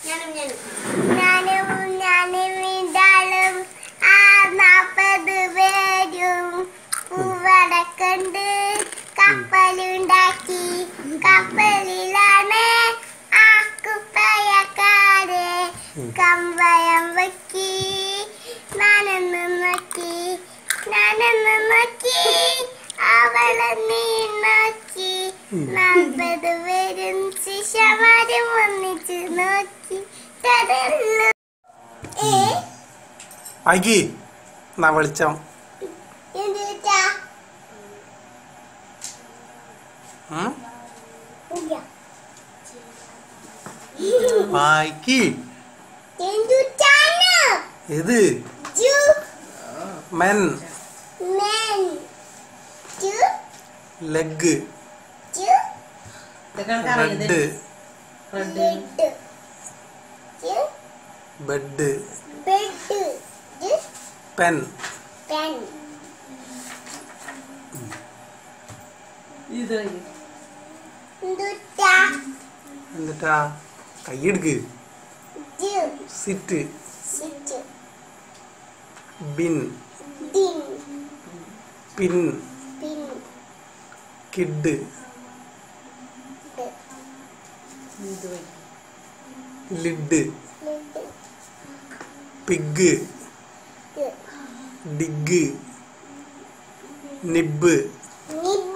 ഞാനും ഞാനും ഞാനും ഞാനും ഇതാളും ആ നാപ്പത് പേരും പൂവടക്കണ്ട് കപ്പലുണ്ടാക്കി കപ്പലിലാണ് ആ കുപ്പയക്കാര് കമ്പയം വെക്കി ഞാനൊന്ന് നോക്കി ഞാനൊന്ന് നോക്കി അവളെ നീ നോക്കി നാൽപ്പത് പേരും ശിഷ്യമാരും ഒന്നിച്ച് നോക്കി തടന്നു ഏ അകി എന്നാ വെളിച്ചം എന്തുട്ടാ ഉം? ഇല്ല വായിക്ക് എന്തുട്ടാണ് ഇത് ജു മെൻ മെൻ ജു ലെഗ് ജു ഇതൊക്കെ അറിയത് റെഡ് റെഡ് ലെഡ് ജു ബെഡ് ബെഡ് ജു പെൻ പെൻ ഇത് എന്തുട്ടാ എന്നിട്ടാ കൈയെടുക്ക് ജു sit sit bin din pin pin kid ഡ് ഇത് ലിഡ് ലെഡ് പിഗ് ഡ് ഡിഗ് നിബ് നിബ്